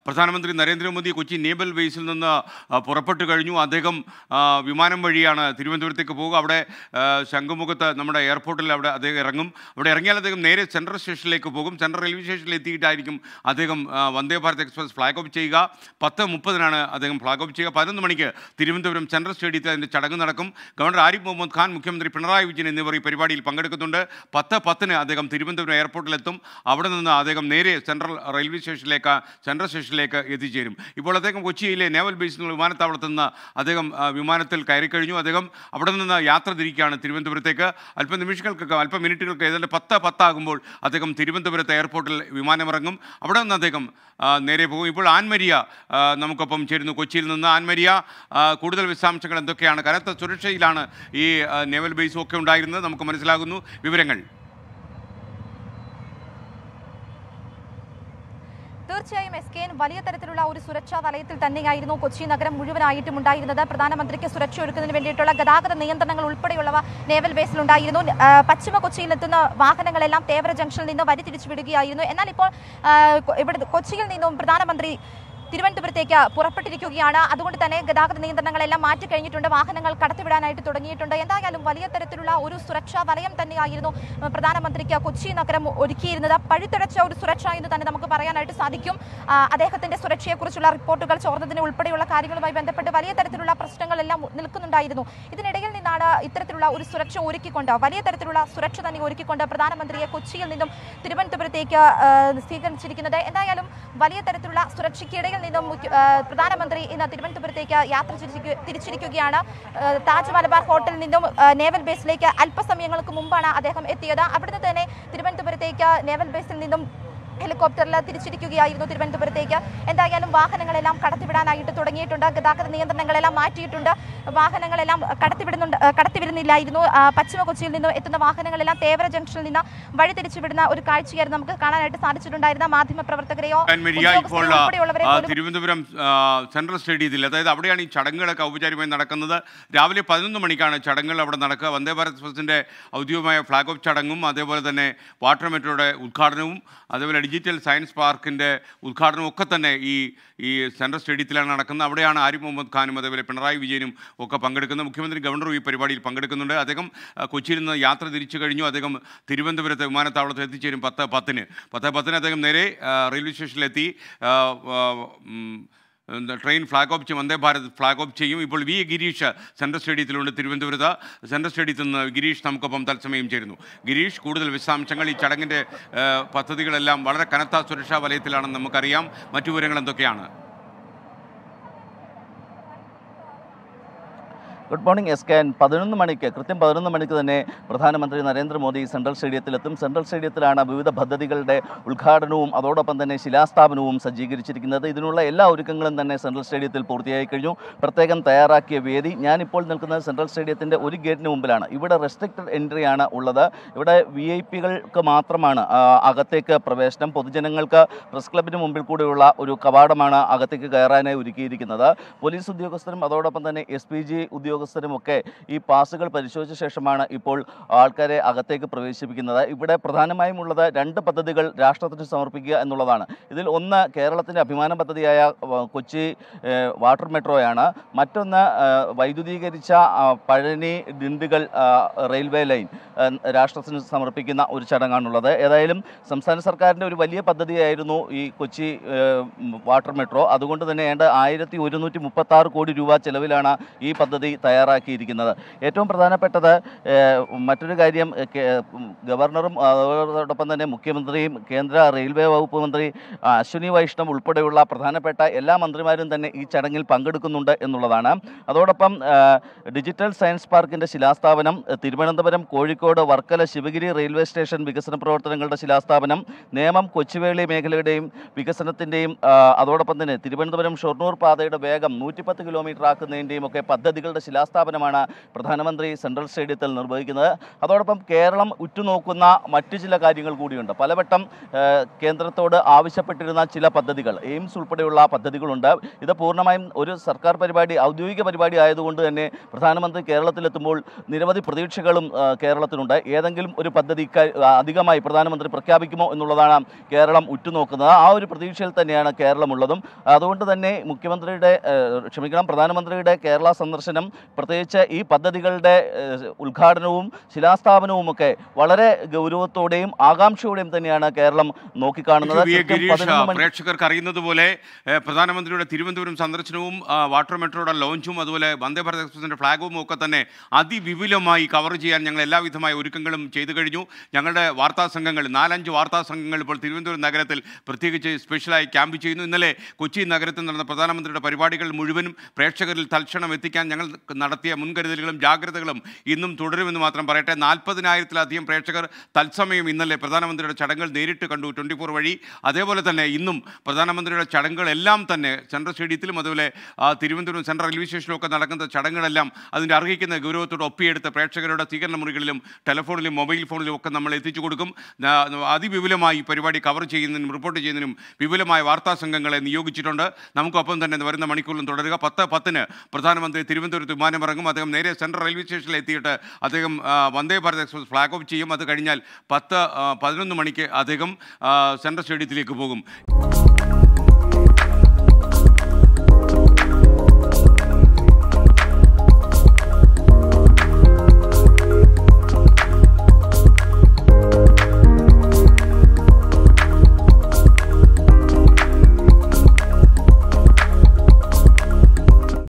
പ്രധാനമന്ത്രി നരേന്ദ്രമോദി കൊച്ചി നേവൽ ബേസിൽ നിന്ന് ആ, പുറപ്പെട്ടു കഴിഞ്ഞു അദ്ദേഹം ആ, വിമാനം വഴിയാണ് തിരുവനന്തപുരത്തേക്ക് പോകുക അവിടെ ആ, ശംഖുമുഖത്ത് നമ്മുടെ എയർപോർട്ടിൽ അവിടെ അദ്ദേഹം ഇറങ്ങും അവിടെ ഇറങ്ങിയാൽ അദ്ദേഹം നേരെ സെൻട്രൽ സ്റ്റേഷനിലേക്ക് പോകും സെൻട്രൽ റെയിൽവേ സ്റ്റേഷനിൽ എത്തിയിട്ടായിരിക്കും അദ്ദേഹം ആ, Vande Bharat express flag off ചെയ്യുക പത്ത് മുപ്പതിനാണ് അദ്ദേഹം ഫ്ലാഗ് ഓഫ് ചെയ്യുക പതിനൊന്ന് മണിക്ക് തിരുവനന്തപുരം സെൻട്രൽ സ്റ്റേഡിയത്തിൽ അതിൻ്റെ ചടങ്ങ് നടക്കും ഗവർണർ ആരിഫ് മുഹമ്മദ് ഖാൻ മുഖ്യമന്ത്രി പിണറായി വിജയൻ എന്നിവർ ഈ പരിപാടിയിൽ പങ്കെടുക്കുന്നുണ്ട് പത്ത് പത്തിന് അദ്ദേഹം തിരുവനന്തപുരം എയർപോർട്ടിലെത്തും അവിടെ നിന്ന് അദ്ദേഹം നേരെ സെൻട്രൽ റെയിൽവേ സ്റ്റേഷനിലേക്ക് സെൻട്രൽ സ്റ്റേഷനിലേക്ക് എത്തിച്ചേരും ഇപ്പോൾ അദ്ദേഹം കൊച്ചിയിലെ നേവൽ ബേസിൽ നിന്ന് വിമാനത്താവളത്തിൽ നിന്ന് അദ്ദേഹം ആ, വിമാനത്തിൽ കയറി കഴിഞ്ഞു അദ്ദേഹം അവിടെ നിന്ന് യാത്ര തിരിക്കുകയാണ് തിരുവനന്തപുരത്തേക്ക് അല്പം നിമിഷങ്ങൾക്ക് അല്പം മിനിറ്റുകൾക്ക് ഏതാണ്ട് പത്ത് പത്താകുമ്പോൾ അദ്ദേഹം തിരുവനന്തപുരത്ത് എയർപോർട്ടിൽ വിമാനമിറങ്ങും അവിടെ നിന്ന് അദ്ദേഹം ആ, നേരെ പോകും ഇപ്പോൾ ആൻമരിയ ആ, നമുക്കൊപ്പം ചേരുന്നു കൊച്ചിയിൽ നിന്ന് ആൻമരിയ ആ, കൂടുതൽ വിശദാംശങ്ങൾ എന്തൊക്കെയാണ് കനത്ത സുരക്ഷയിലാണ് ഈ ആ, നേവൽ ബേസും ഒക്കെ ഉണ്ടായിരുന്നത് നമുക്ക് മനസ്സിലാകുന്നു വിവരങ്ങൾ തീർച്ചയായും എസ് കെ എൻ വലിയ തരത്തിലുള്ള ഒരു സുരക്ഷാ വലയത്തിൽ തന്നെയായിരുന്നു കൊച്ചി നഗരം മുഴുവനായിട്ടും ഉണ്ടായിരുന്നത് പ്രധാനമന്ത്രിക്ക് സുരക്ഷ ഒരുക്കുന്നതിന് വേണ്ടിയിട്ടുള്ള ഗതാഗത നിയന്ത്രണങ്ങൾ ഉൾപ്പെടെയുള്ളവ നേവൽ ബേസിൽ ഉണ്ടായിരുന്നു ആ, പശ്ചിമ കൊച്ചിയിൽ എത്തുന്ന വാഹനങ്ങളെല്ലാം തേവര ജംഗ്ഷനിൽ നിന്ന് വരി തിരിച്ചു വിടുകയായിരുന്നു എന്നാൽ ഇപ്പോൾ ആ, കൊ- ഇവിടെ കൊച്ചിയിൽ നിന്നും പ്രധാനമന്ത്രി തിരുവനന്തപുരത്തേക്ക് പുറപ്പെട്ടിരിക്കുകയാണ് അതുകൊണ്ട് തന്നെ ഗതാഗത നിയന്ത്രണങ്ങളെല്ലാം മാറ്റിക്കഴിഞ്ഞിട്ടുണ്ട് വാഹനങ്ങൾ കടത്തിവിടാനായിട്ട് തുടങ്ങിയിട്ടുണ്ട് എന്തായാലും വലിയ തരത്തിലുള്ള ഒരു സുരക്ഷാ വലയം തന്നെയായിരുന്നു ഏഹ്, പ്രധാനമന്ത്രിക്ക് കൊച്ചി നഗരം ഒരുക്കിയിരുന്നത് പഴുത്തടച്ച ഒരു സുരക്ഷ എന്ന് തന്നെ നമുക്ക് പറയാനായിട്ട് സാധിക്കും ആ, അദ്ദേഹത്തിന്റെ സുരക്ഷയെക്കുറിച്ചുള്ള റിപ്പോർട്ടുകൾ ചോർന്നതിന് ഉൾപ്പെടെയുള്ള കാര്യങ്ങളുമായി ബന്ധപ്പെട്ട് വലിയ തരത്തിലുള്ള പ്രശ്നങ്ങളെല്ലാം നിൽക്കുന്നുണ്ടായിരുന്നു ഇതിനിടയിൽ നിന്നാണ് ഇത്തരത്തിലുള്ള ഒരു സുരക്ഷ ഒരുക്കിക്കൊണ്ട് വലിയ തരത്തിലുള്ള സുരക്ഷ തന്നെ ഒരുക്കിക്കൊണ്ട് പ്രധാനമന്ത്രിയെ കൊച്ചിയിൽ നിന്നും തിരുവനന്തപുരത്തേക്ക് ഏഹ്, സ്വീകരിച്ചിരിക്കുന്നത് എന്തായാലും വലിയ തരത്തിലുള്ള സുരക്ഷയ്ക്കിടയിൽ നിന്നും മുഖ്യ- ഏഹ്, പ്രധാനമന്ത്രി ഇന്ന് തിരുവനന്തപുരത്തേക്ക് യാത്ര തിരിച്ചിരിക്കു- തിരിച്ചിരിക്കുകയാണ് ഏഹ്, താജ് മലബാർ ഹോട്ടലിൽ നിന്നും ഏഹ്, നേവൽ ബേസിലേക്ക് അല്പസമയങ്ങൾക്ക് മുമ്പാണ് അദ്ദേഹം എത്തിയത് അവിടുന്ന് തന്നെ തിരുവനന്തപുരത്തേക്ക് നേവൽ ബേസിൽ നിന്നും ഹെലികോപ്റ്ററിൽ തിരിച്ചിരിക്കുകയായിരുന്നു തിരുവനന്തപുരത്തേക്ക് എന്തായാലും വാഹനങ്ങളെല്ലാം കടത്തിവിടാനായിട്ട് തുടങ്ങിയിട്ടുണ്ട് ഗതാഗത നിയന്ത്രണങ്ങളെല്ലാം മാറ്റിയിട്ടുണ്ട് വാഹനങ്ങളെല്ലാം കടത്തിവിടുന്നുണ്ട് ഏഹ് കടത്തിവിടുന്നില്ലായിരുന്നു ആ, പശ്ചിമ കൊച്ചിയിൽ നിന്ന് എത്തുന്ന വാഹനങ്ങളെല്ലാം തേവര ജംഗ്ഷനിൽ നിന്ന് വഴി തിരിച്ചുവിടുന്ന ഒരു കാഴ്ചയായിരുന്നു നമുക്ക് കാണാനായിട്ട് സാധിച്ചിട്ടുണ്ടായിരുന്ന മാധ്യമ പ്രവർത്തകരെയോ ആൻമരിയ ഇപ്പോൾ ഉദ്യോഗസ്ഥരെയോ ഉൾപ്പെടെയുള്ളവരെ ആ, പോലും തിരുവനന്തപുരം ആ, സെൻട്രൽ സ്റ്റേഡിയത്തിൽ അതായത് അവിടെയാണ് ഈ ചടങ്ങുകളൊക്കെ ഔപചാരികമായി നടക്കുന്നത് രാവിലെ പതിനൊന്ന് മണിക്കാണ് ചടങ്ങുകൾ അവിടെ നടക്കുക വന്ദേ ഭാരത് എക്സ്പ്രസിൻ്റെ ഔദ്യോഗികമായ ഫ്ലാഗ് ഓഫ് ചടങ്ങും അതേപോലെ തന്നെ വാട്ടർ മെട്രോയുടെ ഉദ്ഘാടനവും അതേപോലെ ഡിജിറ്റൽ സയൻസ് പാർക്കിൻ്റെ ഉദ്ഘാടനവും ഒക്കെ തന്നെ ഈ ഈ സെൻട്രൽ സ്റ്റേഡിയത്തിലാണ് നടക്കുന്നത് അവിടെയാണ് ആരിഫ് മുഹമ്മദ് ഖാനും അതേപോലെ പിണറായി വിജയനും ഒക്കെ പങ്കെടുക്കുന്നത് മുഖ്യമന്ത്രി ഗവർണറും ഈ പരിപാടിയിൽ പങ്കെടുക്കുന്നുണ്ട് അദ്ദേഹം ആ, കൊച്ചിയിൽ നിന്ന് യാത്ര തിരിച്ചു കഴിഞ്ഞു അദ്ദേഹം തിരുവനന്തപുരത്ത് വിമാനത്താവളത്തിൽ എത്തിച്ചേരും പത്ത് പത്തിന് പത്ത് പത്തിന് അദ്ദേഹം നേരെ ആ, റെയിൽവേ സ്റ്റേഷനിലെത്തി ആ, ആ, ഉം, എന്താ, ട്രെയിൻ ഫ്ലാഗ് ഓഫ് ചെയ്യും വന്ദേ ഭാരത് ഫ്ലാഗ് ഓഫ് ചെയ്യും ഇപ്പോൾ വി ഗിരീഷ് സെൻട്രൽ സ്റ്റേഡിയത്തിലുണ്ട് തിരുവനന്തപുരത്ത് സെൻട്രൽ സ്റ്റേഡിയത്തിൽ നിന്ന് ഗിരീഷ് നമുക്കൊപ്പം തത്സമയം ചേരുന്നു ഗിരീഷ് കൂടുതൽ വിശദാംശങ്ങൾ ഈ ചടങ്ങിൻ്റെ ആ, പദ്ധതികളെല്ലാം വളരെ കനത്ത സുരക്ഷാ വലയത്തിലാണെന്ന് നമുക്കറിയാം മറ്റു വിവരങ്ങൾ എന്തൊക്കെയാണ് good morning S K N പതിനൊന്ന് മണിക്ക് കൃത്യം പതിനൊന്ന് മണിക്ക് തന്നെ പ്രധാനമന്ത്രി നരേന്ദ്രമോദി സെൻട്രൽ സ്റ്റേഡിയത്തിലെത്തും സെൻട്രൽ സ്റ്റേഡിയത്തിലാണ് വിവിധ പദ്ധതികളുടെ ഉദ്ഘാടനവും അതോടൊപ്പം തന്നെ ശിലാസ്ഥാപനവും സജ്ജീകരിച്ചിരിക്കുന്നത് ഇതിനുള്ള എല്ലാ ഒരുക്കങ്ങളും തന്നെ സെൻട്രൽ സ്റ്റേഡിയത്തിൽ പൂർത്തിയായി കഴിഞ്ഞു പ്രത്യേകം തയ്യാറാക്കിയ വേദി ഞാനിപ്പോൾ നിൽക്കുന്നത് സെൻട്രൽ സ്റ്റേഡിയത്തിൻ്റെ ഒരു ഗേറ്റിന് മുമ്പിലാണ് ഇവിടെ റെസ്ട്രിക്റ്റഡ് എൻട്രിയാണ് ഉള്ളത് ഇവിടെ വി ഐ പികൾക്ക് മാത്രമാണ് ആ, അകത്തേക്ക് പ്രവേശനം പൊതുജനങ്ങൾക്ക് പ്രസ് ക്ലബിന് മുമ്പിൽ കൂടെയുള്ള ഒരു കവാടമാണ് അകത്തേക്ക് കയറാനായി ഒരുക്കിയിരിക്കുന്നത് പോലീസ് ഉദ്യോഗസ്ഥരും അതോടൊപ്പം തന്നെ എസ് പി ജി ഉദ്യോഗസ്ഥരും ഒക്കെ ഈ പാസുകൾ പരിശോധിച്ച ശേഷമാണ് ഇപ്പോൾ ആൾക്കാരെ അകത്തേക്ക് പ്രവേശിപ്പിക്കുന്നത് ഇവിടെ പ്രധാനമായും ഉള്ളത് രണ്ട് പദ്ധതികൾ രാഷ്ട്രത്തിന് സമർപ്പിക്കുക എന്നുള്ളതാണ് ഇതിൽ ഒന്ന് കേരളത്തിൻ്റെ അഭിമാന പദ്ധതിയായ വ- കൊച്ചി ഏഹ്, വാട്ടർ മെട്രോയാണ് മറ്റൊന്ന് ഏഹ്, വൈദ്യുതീകരിച്ച ആ, പഴനി ദിണ്ടുകൾ ആ, റെയിൽവേ ലൈൻ ഏഹ്, രാഷ്ട്രത്തിന് സമർപ്പിക്കുന്ന ഒരു ചടങ്ങാണുള്ളത് ഏതായാലും സംസ്ഥാന സർക്കാരിൻ്റെ ഒരു വലിയ പദ്ധതിയായിരുന്നു ഈ കൊച്ചി ഏഹ്, ഉം, വാട്ടർ മെട്രോ അതുകൊണ്ട് തന്നെ ഏണ്ട ആയിരത്തി ഒരുന്നൂറ്റി മുപ്പത്തി ആറ് കോടി രൂപ ചെലവിലാണ് ഈ പദ്ധതി തയ്യാറാക്കിയിരിക്കുന്നത് ഏറ്റവും പ്രധാനപ്പെട്ടത് ഏഹ്, മറ്റൊരു കാര്യം ഏഹ്, കേ- ഉം, ഗവർണറും അതോടൊപ്പം തന്നെ മുഖ്യമന്ത്രിയും കേന്ദ്ര റെയിൽവേ വകുപ്പ് മന്ത്രി ആ, അശ്വിനി വൈഷ്ണവ് ഉൾപ്പെടെയുള്ള പ്രധാനപ്പെട്ട എല്ലാ മന്ത്രിമാരും തന്നെ ഈ ചടങ്ങിൽ പങ്കെടുക്കുന്നുണ്ട് എന്നുള്ളതാണ് അതോടൊപ്പം ആ, ഡിജിറ്റൽ സയൻസ് പാർക്കിൻ്റെ ശിലാസ്ഥാപനം ഏഹ്, തിരുവനന്തപുരം കോഴിക്കോട് വർക്കല ശിവഗിരി റെയിൽവേ സ്റ്റേഷൻ വികസന പ്രവർത്തനങ്ങളുടെ ശിലാസ്ഥാപനം നേമം കൊച്ചുവേളി മേഖലയുടെയും വികസനത്തിൻ്റെയും അതോടൊപ്പം തന്നെ തിരുവനന്തപുരം ഷൊർണൂർ പാതയുടെ വേഗം നൂറ്റിപ്പത്ത് കിലോമീറ്റർ ആക്കുന്നതിൻ്റെയും ഒക്കെ പദ്ധതികളുടെ ശിലാ ശിലാസ്ഥാപനമാണ് പ്രധാനമന്ത്രി സെൻട്രൽ സ്റ്റേഡിയത്തിൽ നിർവഹിക്കുന്നത് അതോടൊപ്പം കേരളം ഉറ്റുനോക്കുന്ന മറ്റു ചില കാര്യങ്ങൾ കൂടിയുണ്ട് പലവട്ടം ഏഹ്, കേന്ദ്രത്തോട് ആവശ്യപ്പെട്ടിരുന്ന ചില പദ്ധതികൾ എയിംസ് ഉൾപ്പെടെയുള്ള പദ്ധതികളുണ്ട് ഇത് പൂർണ്ണമായും ഒരു സർക്കാർ പരിപാടി ഔദ്യോഗിക പരിപാടി ആയതുകൊണ്ട് തന്നെ പ്രധാനമന്ത്രി കേരളത്തിലെത്തുമ്പോൾ നിരവധി പ്രതീക്ഷകളും ആ, കേരളത്തിനുണ്ട് ഏതെങ്കിലും ഒരു പദ്ധതി ഇക്ക- ആ, അധികമായി പ്രധാനമന്ത്രി പ്രഖ്യാപിക്കുമോ എന്നുള്ളതാണ് കേരളം ഉറ്റുനോക്കുന്നത് ആ ഒരു പ്രതീക്ഷയിൽ തന്നെയാണ് കേരളമുള്ളതും അതുകൊണ്ട് തന്നെ മുഖ്യമന്ത്രിയുടെ ഏഹ്, ക്ഷമിക്കണം പ്രധാനമന്ത്രിയുടെ കേരള സന്ദർശനം പ്രത്യേകിച്ച് ഈ പദ്ധതികളുടെ ഏഹ്, ഉദ്ഘാടനവും ശിലാസ്ഥാപനവും ഒക്കെ വളരെ ഗൗരവത്തോടെയും ആകാംക്ഷയോടെയും തന്നെയാണ് കേരളം നോക്കിക്കാണുന്നത് വി എ കൃത്യം ഗിരീഷ് 11 മണി- പ്രേക്ഷകർക്ക് അറിയുന്നത് പോലെ ഏഹ്, പ്രധാനമന്ത്രിയുടെ തിരുവനന്തപുരം സന്ദർശനവും ആ, വാട്ടർ മെട്രോയുടെ ലോഞ്ചും അതുപോലെ വന്ദേ ഭാരത് എക്സ്പ്രസിന്റെ ഫ്ലാഗും ഒക്കെ തന്നെ അതിവിപുലമായി കവർ ചെയ്യാൻ ഞങ്ങൾ എല്ലാവിധമായ ഒരുക്കങ്ങളും ചെയ്തു കഴിഞ്ഞു ഞങ്ങളുടെ വാർത്താ സംഘങ്ങൾ നാലഞ്ച് വാർത്താ സംഘങ്ങൾ ഇപ്പോൾ തിരുവനന്തപുരം നഗരത്തിൽ പ്രത്യേകിച്ച് സ്പെഷ്യലായി ക്യാമ്പ് ചെയ്യുന്നു ഇന്നലെ കൊച്ചി നഗരത്തിൽ നടന്ന പ്രധാനമന്ത്രിയുടെ പരിപാടികൾ മുഴുവനും പ്രേക്ഷകരിൽ തൽക്ഷണം എത്തിക്കാൻ ഞങ്ങൾ നടത്തിയ മുൻകരുതലുകളും ജാഗ്രതകളും ഇന്നും തുടരുമെന്ന് മാത്രം പറയട്ടെ നാൽപ്പതിനായിരത്തിലധികം പ്രേക്ഷകർ തത്സമയം ഇന്നലെ പ്രധാനമന്ത്രിയുടെ ചടങ്ങുകൾ നേരിട്ട് കണ്ടു ട്വൻറ്റി ഫോർ വഴി അതേപോലെ തന്നെ ഇന്നും പ്രധാനമന്ത്രിയുടെ ചടങ്ങുകളെല്ലാം തന്നെ സെൻട്രൽ സ്റ്റേഡിയത്തിലും അതുപോലെ ആ, തിരുവനന്തപുരം സെൻട്രൽ റെയിൽവേ സ്റ്റേഷനിലും ഒക്കെ നടക്കുന്ന ചടങ്ങുകളെല്ലാം അതിൻ്റെ അർഹിക്കുന്ന ഗൗരവത്തോട് ഒപ്പിയെടുത്ത് പ്രേക്ഷകരുടെ സ്വീകരണ മുറികളിലും ടെലിഫോണിലും മൊബൈൽ ഫോണിലും ഒക്കെ നമ്മൾ എത്തിച്ചു കൊടുക്കും ആ, അതിവിപുലമായി ഈ പരിപാടി കവർ ചെയ്യുന്നതിനും റിപ്പോർട്ട് ചെയ്യുന്നതിനും വിപുലമായ വാർത്താ സംഘങ്ങളെ നിയോഗിച്ചിട്ടുണ്ട് നമുക്കൊപ്പം തന്നെ വരുന്ന മണിക്കൂറിലും തുടരുക പത്ത് പത്തിന് പ്രധാനമന്ത്രി തിരുവനന്തപുരത്ത് വിമാനമിറങ്ങും അദ്ദേഹം നേരെ സെൻട്രൽ റെയിൽവേ സ്റ്റേഷനിൽ എത്തിയിട്ട് അദ്ദേഹം ആ, Vande Bharat express flag off ചെയ്യും അത് കഴിഞ്ഞാൽ പത്ത് ആ, പതിനൊന്ന് മണിക്ക് അദ്ദേഹം ആ, സെൻട്രൽ സ്റ്റേഡിയത്തിലേക്ക് പോകും